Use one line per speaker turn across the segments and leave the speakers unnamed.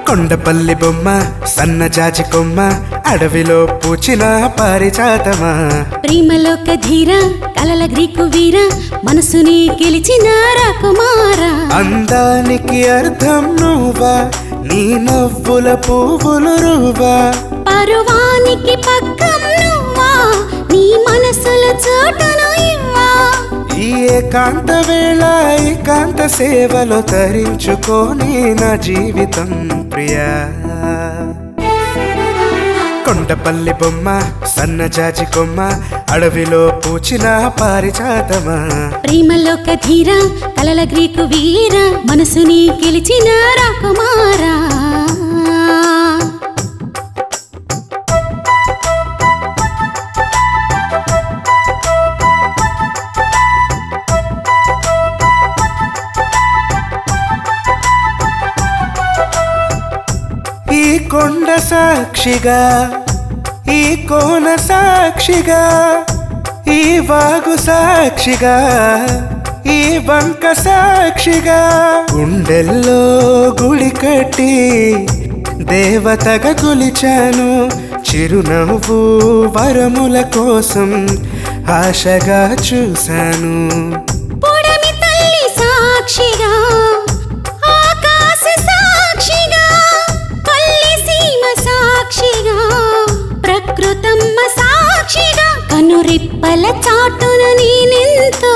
కొండపల్లి బొమ్మ సన్నజాజి కొమ్మ అడవిలో పూచిన పారిజాతమా
ప్రేమలోక ధీర కలల గ్రీకు వీర మనసుని గెలిచిన రాకుమారా
అందానికి అర్థం నువ్వా నీ నవ్వుల పువ్వులు రువ్వా
పరువానికి పక్కం నువ్వా నీ మనసులో చోటును ఇవ్వా
ఈ ఏకాంత వేళ ఏకాంత సేవలో తరించుకోని నా జీవితం ప్రియా కొండపల్లి బొమ్మ సన్నజాజి కొమ్మ అడవిలో పూచిన పారిజాతమా
ప్రేమలోక ధీర కలల గ్రీకు వీర మనసుని గెలిచిన రాకుమారా
ఈ కొండ సాక్షిగా ఈ కోన సాక్షిగా ఈ వాగు సాక్షిగా ఈ వంక సాక్షిగా గుండెల్లో గుడి కట్టి దేవతగా కొలిచాను చిరునవ్వు వరముల కోసం ఆశగా చూశాను
పొడమి తల్లి సాక్షిగా ఆకాశ సాక్షిగా పల్లి సీమ సాక్షిగా ప్రకృతమ్మ సాక్షిగా కనురిప్పల చాటున నేనెంతో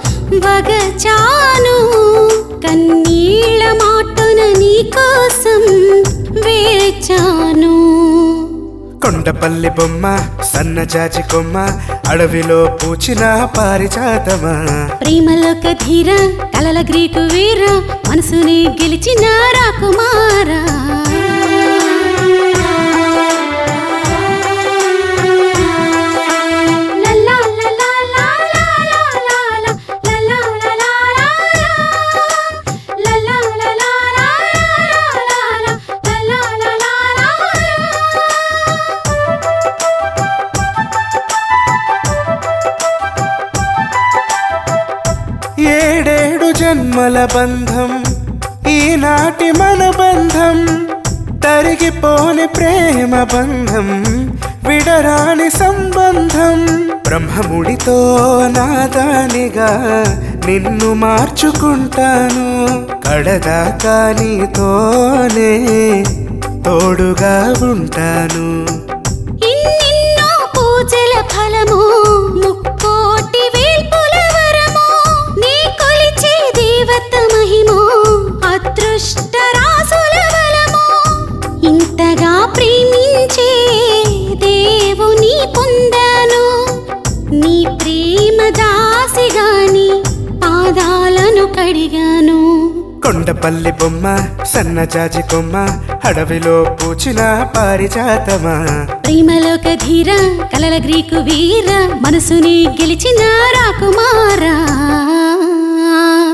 వగచాను కన్నీళ్ళ మాటున నీ కోసం వేచాను
కొండపల్లి బొమ్మ సన్నజాజి కొమ్మ అడవిలో పూచిన పారిజాతమా
ప్రేమలోక ధీర కలల గ్రీకు వీర మనసుని గెలిచిన రాకుమారా లల్లా లల్లా లాలా లాలా లల్లా లల్లా లాలా. లల్లా లల్లా లాలా లల్లా లల్లా లాలా.
ఏడేడు జన్మల బంధం ఈనాటి మన బంధం తరిగిపోని ప్రేమ బంధం విడరాని సంబంధం బ్రహ్మముడితో నాదానిగా నిన్ను మార్చుకుంటాను కడదాకా నీతోనే తోడుగా ఉంటాను
ఇన్నెన్నో పూజల ఫలము ముక్కోటి వేల్పుల వరము నీ కొలిచే దేవత మహిమో అదృష్ట రాసుల బలము ఇంతగా ప్రేమించే దేవుని పొందాను నీ ప్రేమ దాసిగాని పాదాలను కడిగాను
కొండపల్లి బొమ్మ సన్నజాజి కొమ్మ అడవిలో పూచిన పారిజాతమా
ప్రేమలోక ధీర కలల గ్రీకు వీర మనసుని గెలిచిన రాకుమారా